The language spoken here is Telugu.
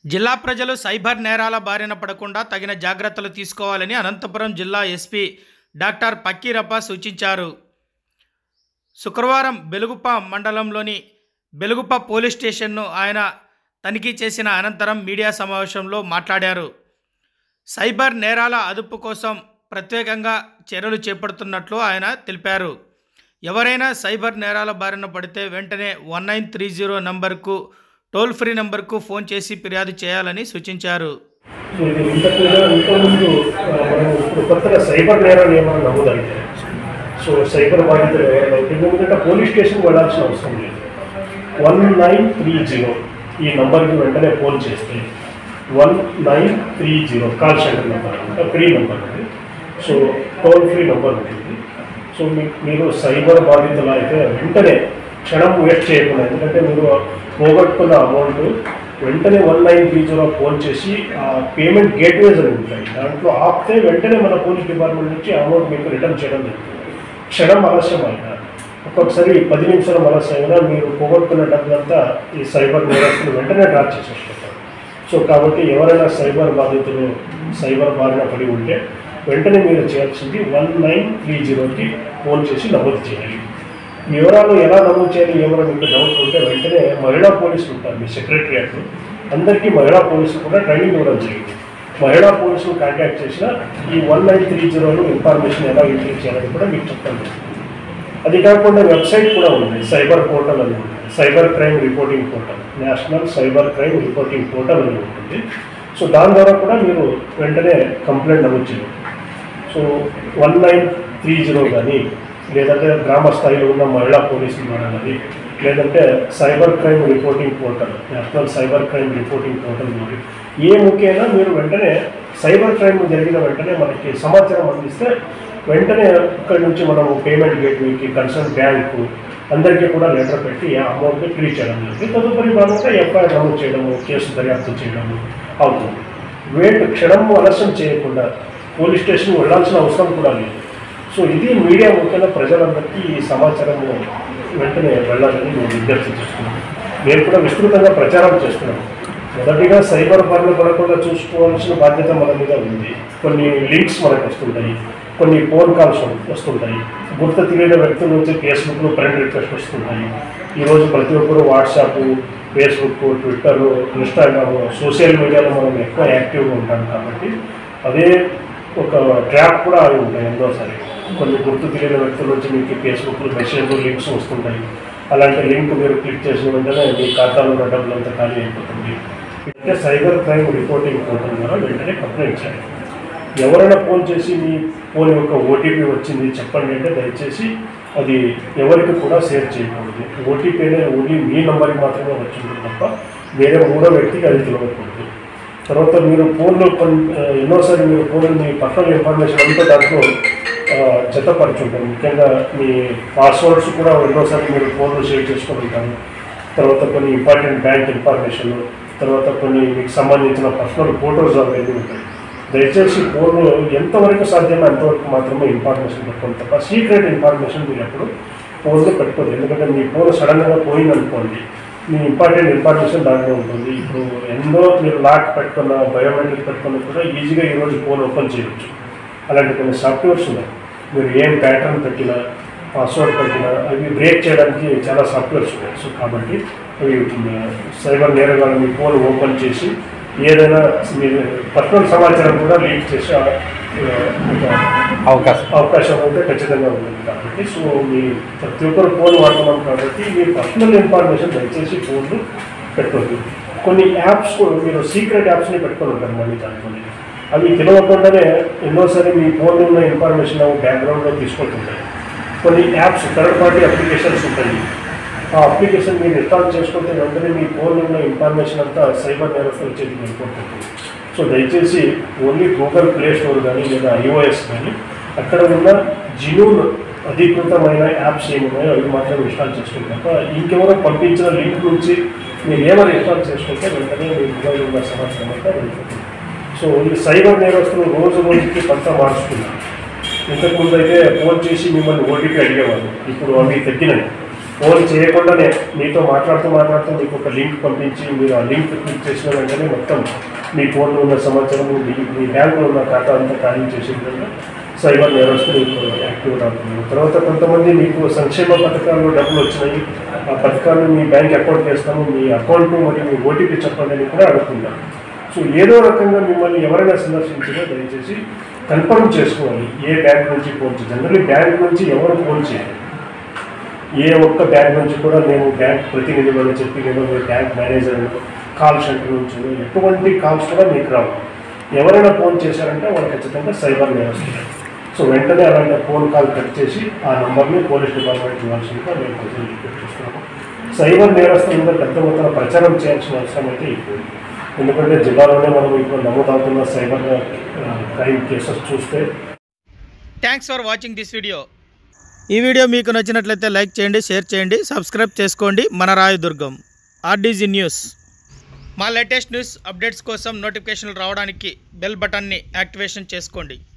జిల్లా ప్రజలు సైబర్ నేరాల బారిన పడకుండా తగిన జాగ్రత్తలు తీసుకోవాలని అనంతపురం జిల్లా ఎస్పీ డాక్టర్ పక్కీరప్ప సూచించారు శుక్రవారం బెలుగుప మండలంలోని బెలుగుప పోలీస్ స్టేషన్ను ఆయన తనిఖీ చేసిన అనంతరం మీడియా సమావేశంలో మాట్లాడారు సైబర్ నేరాల అదుపు కోసం ప్రత్యేకంగా చర్యలు చేపడుతున్నట్లు ఆయన తెలిపారు ఎవరైనా సైబర్ నేరాల బారిన పడితే వెంటనే వన్ నైన్ త్రీ జీరో నంబర్కు టోల్ ఫ్రీ నంబర్కు ఫోన్ చేసి ఫిర్యాదు చేయాలని సూచించారు సో ఇది ఇంతకు ఇంతకుముందు ఆ, మనం ఇప్పుడు కొత్తగా సైబర్ నేరాలు ఏమైనా నమోదైతే సో సైబర్ బాధితులు ఎవరైనా అయితే ఎందుకంటే పోలీస్ స్టేషన్ వెళ్ళాల్సిన అవసరం లేదు వన్ నైన్ త్రీ జీరో ఈ నంబర్కి వెంటనే ఫోన్ చేస్తే one nine three zero call centre number అనమాట ఫ్రీ నెంబర్ అది సో టోల్ ఫ్రీ నెంబర్ ఉంటుంది సో మీ మీరు సైబర్ బాధితులు అయితే వెంటనే క్షణం వేస్ట్ చేయకుండా ఎందుకంటే మీరు పోగొట్టుకున్న అమౌంట్ వెంటనే one nine three zero phone చేసి ఆ పేమెంట్ గేట్వేస్ అని ఉంటాయి దాంట్లో ఆపితే వెంటనే మన పోలీస్ డిపార్ట్మెంట్ నుంచి అమౌంట్ మీకు రిటర్న్ చేయడం జరుగుతుంది క్షణం ఆలస్యం అయినా ఒక్కొక్కసారి పది నిమిషాలు ఆలస్యం అయినా మీరు పోగొట్టుకున్న డబ్బులంతా ఈ సైబర్ నేరస్తులు వెంటనే డ్రా చేసేసుకుంటారు సో కాబట్టి ఎవరైనా సైబర్ బాధితులు సైబర్ బారిన పడి ఉంటే వెంటనే మీరు చేయాల్సింది వన్ నైన్ త్రీ జీరోకి ఫోన్ చేసి నమోదు చేయాలి ఈ వివరాలు ఎలా నమోదు చేయాలి ఏమైనా మీకు డౌట్ ఉంటే వెంటనే మహిళా పోలీసులు ఉంటారు మీ సెక్రటరియట్ అందరికీ మహిళా పోలీసులు కూడా ట్రైనింగ్ ఇవ్వడం జరిగింది మహిళా పోలీసులు కాంటాక్ట్ చేసిన ఈ వన్ నైన్ త్రీ జీరోలో ఇన్ఫర్మేషన్ ఎలా ఎంట్రీ చేయాలని కూడా మీకు చెప్తాను అది కాకుండా వెబ్సైట్ కూడా ఉంది సైబర్ పోర్టల్ అని ఉంది cyber crime reporting portal national cyber crime reporting portal అని ఉంటుంది సో దాని ద్వారా కూడా మీరు వెంటనే కంప్లైంట్ నమోదు చేయవచ్చు so one nine three zero కానీ లేదంటే గ్రామ స్థాయిలో ఉన్న మహిళా పోలీసుల ద్వారా కానీ లేదంటే cyber crime reporting portal national cyber crime reporting portal ద్వారా ఏ ముఖ్యంగా మీరు వెంటనే సైబర్ క్రైమ్ జరిగిన వెంటనే మనకి సమాచారం అందిస్తే వెంటనే ఇక్కడి నుంచి మనం పేమెంట్ గేట్వేకి కన్సర్న్ బ్యాంకు అందరికీ కూడా లెటర్ పెట్టి ఆ అమౌంట్ క్లియర్ చేయడం జరుగుతుంది తదుపరి భాగంగా ఎఫ్ఐఆర్ నమోదు చేయడము కేసు దర్యాప్తు చేయడము అవుతుంది వేట్ క్షణము ఆలస్యం చేయకుండా పోలీస్ స్టేషన్ వెళ్ళాల్సిన అవసరం కూడా లేదు సో ఇది మీడియా ముఖ్యంగా ప్రజలందరికీ ఈ సమాచారం వెంటనే వెళ్ళాలని నేను విజ్ఞప్తి చేస్తున్నాను నేను కూడా విస్తృతంగా ప్రచారం చేస్తున్నాను మొదటిగా సైబర్ బారిన పడకుండా చూసుకోవాల్సిన బాధ్యత మన మీద ఉంది కొన్ని లింక్స్ మనకు వస్తుంటాయి కొన్ని ఫోన్ కాల్స్ వస్తుంటాయి గుర్తు తెలియని వ్యక్తుల నుంచి ఫేస్బుక్లో ఫ్రెండ్ రిక్వెస్ట్ వస్తుంటాయి ఈరోజు ప్రతి ఒక్కరు WhatsApp Facebook Twitter Instagram social మీడియాలో మనం ఎక్కువ యాక్టివ్గా ఉంటాం కాబట్టి అదే ఒక ట్రాప్ కూడా అవి ఉంటాయి ఎన్నోసారి కొన్ని గుర్తు తెలియని వ్యక్తుల నుంచి మీకు ఫేస్బుక్లో మెసేజ్ లింక్స్ వస్తుంటాయి అలాంటి లింక్ మీరు క్లిక్ చేసిన వెంటనే మీ ఖాతాలో ఉన్న డబ్బులంతా ఖాళీ అయిపోతుంది అంటే సైబర్ క్రైమ్ రిపోర్టింగ్ పోర్టల్ ద్వారా వెంటనే కంప్లైంట్ చేయాలి ఎవరైనా ఫోన్ చేసి మీ ఫోన్ యొక్క ఓటీపీ వచ్చింది చెప్పండి అంటే దయచేసి అది ఎవరికి కూడా షేర్ చేయకూడదు ఓటీపీ అనేది ఓన్లీ మీ నంబర్కి మాత్రమే వచ్చింది తప్ప వేరే మూడో వ్యక్తికి అది తెలియకూడదు తర్వాత మీరు ఫోన్లో కొన్ని ఆ, ఎన్నోసారి మీరు ఫోన్లో మీ పర్సనల్ ఇన్ఫర్మేషన్ అంతా దాంట్లో ఆ, జతపరుచుంటారు ముఖ్యంగా మీ పాస్వర్డ్స్ కూడా ఎన్నోసారి మీరు ఫోన్లో షేర్ చేసుకొని ఉంటారు తర్వాత కొన్ని ఇంపార్టెంట్ బ్యాంక్ ఇన్ఫర్మేషన్ తర్వాత కొన్ని మీకు సంబంధించిన పర్సనల్ ఫోటోస్ అవన్నీ ఉంటాయి దయచేసి ఫోన్ ఎంతవరకు సాధ్యమో అంతవరకు మాత్రమే ఇన్ఫర్మేషన్ పెట్టుకోండి తప్ప సీక్రెట్ ఇన్ఫర్మేషన్ మీరు ఎప్పుడు ఫోన్లో పెట్టుకోండి ఎందుకంటే మీ ఫోన్ సడన్గా పోయిందనుకోండి మీ ఇంపార్టెంట్ ఇన్ఫర్మేషన్ దాంట్లో ఉంటుంది ఇప్పుడు ఎన్నో మీరు లాక్ పెట్టుకున్న బయోమెట్రిక్ పెట్టుకున్న కూడా ఈజీగా ఈరోజు ఫోన్ ఓపెన్ చేయవచ్చు అలాంటి కొన్ని సాఫ్ట్వేర్స్ ఉన్నాయి మీరు ఏం ప్యాటర్న్ పెట్టినా పాస్వర్డ్ పెట్టినా అవి బ్రేక్ చేయడానికి చాలా సాఫ్ట్వేర్స్ ఉన్నాయి సో కాబట్టి అవి సైబర్ నేరగాళ్ళు మీ ఫోన్ ఓపెన్ చేసి ఏదైనా మీ పర్సనల్ సమాచారం కూడా లీక్ చేసి ఆ, ఒక అవకాశం అవకాశం అయితే ఖచ్చితంగా ఉంటుంది కాబట్టి సో మీ ప్రతి ఒక్కరు ఫోన్ వాడుతున్నాం కాబట్టి మీ పర్సనల్ ఇన్ఫర్మేషన్ దయచేసి ఫోన్లు పెట్టుకోండి కొన్ని యాప్స్ కూడా మీరు సీక్రెట్ యాప్స్ని పెట్టుకొని ఉంటారు మళ్ళీ దాంట్లోనే అవి తెలియకుండానే ఎన్నోసారి మీ ఫోన్లో ఉన్న ఇన్ఫర్మేషన్ బ్యాక్గ్రౌండ్లో తీసుకుంటుంటాయి కొన్ని యాప్స్ థర్డ్ పార్టీ అప్లికేషన్స్ ఉంటాయి ఆ అప్లికేషన్ మీరు ఇన్స్టాల్ చేసుకుంటే వెంటనే మీ ఫోన్లో ఉన్న ఇన్ఫర్మేషన్ అంతా సైబర్ నేరస్తుల చేతికి వెళ్ళిపోతుంది సో దయచేసి ఓన్లీ గూగుల్ ప్లే స్టోర్ కానీ లేదా ఐఓఎస్ కానీ అక్కడ ఉన్న జినూన్ అధికృతమైన యాప్స్ ఏమున్నాయో అవి మాత్రం ఇన్స్టాల్ చేసుకుంటే తప్ప ఇంకెవరో పంపించిన లింక్ నుంచి మీరు ఏమైనా ఇన్స్టాల్ చేసుకుంటే వెంటనే మీ మొబైల్ ఉన్న సమాచారం అంతా వెళ్ళిపోతుంది సో ఈ సైబర్ నేరస్తులు రోజు రోజుకి పంట మార్చుతున్నారు ఇంతకుముందు అయితే ఫోన్ చేసి మిమ్మల్ని ఓటీపీ అడిగేవారు ఇప్పుడు అవి తగ్గినాయి ఫోన్ చేయకుండానే మీతో మాట్లాడుతూ మాట్లాడుతూ మీకు ఒక లింక్ పంపించి మీరు ఆ లింక్ క్లిక్ చేసిన వెంటనే మొత్తం మీ ఫోన్లో ఉన్న సమాచారం మీ మీ బ్యాంకులో ఉన్న ఖాతా అంతా ఖాళీ చేసే విధంగా సైబర్ నేరస్తులు ఇప్పుడు యాక్టివ్ అవుతున్నారు తర్వాత కొంతమంది మీకు సంక్షేమ పథకాల్లో డబ్బులు వచ్చినాయి ఆ పథకాన్ని మీ బ్యాంక్ అకౌంట్ వేస్తాము మీ అకౌంట్ మరియు మీ ఓటీపీ చెప్పండి అని కూడా అడుగుతున్నారు సో ఏదో రకంగా మిమ్మల్ని ఎవరైనా సందర్శించినా దయచేసి కన్ఫర్మ్ చేసుకోవాలి ఏ బ్యాంక్ నుంచి ఫోన్ చేయాలి జనరల్లీ బ్యాంక్ నుంచి ఎవరు ఫోన్ చేయాలి ఏ ఒక్క బ్యాంక్ నుంచి కూడా మేము బ్యాంక్ ప్రతినిధి అని చెప్పి లేదా మీ బ్యాంక్ మేనేజర్ కాల్ సెంటర్ నుంచి ఎటువంటి కాల్స్ కూడా మీకు రావు ఎవరైనా ఫోన్ చేశారంటే వాళ్ళు ఖచ్చితంగా సైబర్ నేరస్తులు సో వెంటనే అలాంటి ఫోన్ కాల్ కట్ చేసి ఆ నంబర్ని పోలీస్ డిపార్ట్మెంట్ ఇవ్వాల్సిందిగా మేము కొంచెం రిక్వెస్ట్ చేస్తున్నాము సైబర్ నేరస్తుల మీద పెద్ద మొత్తం ప్రచారం చేయాల్సిన అవసరం అయితే ఇప్పుడు ఎందుకంటే జిల్లాలోనే మనం ఇప్పుడు నమోదవుతున్న సైబర్ క్రైమ్ కేసెస్ చూస్తే thanks for watching this video ఈ వీడియో మీకు నచ్చినట్లయితే లైక్ చేయండి షేర్ చేయండి సబ్స్క్రైబ్ చేసుకోండి మన రాయదుర్గం ఆర్డీజీ న్యూస్ మా లేటెస్ట్ న్యూస్ అప్డేట్స్ కోసం నోటిఫికేషన్లు రావడానికి బెల్ బటన్ని యాక్టివేషన్ చేసుకోండి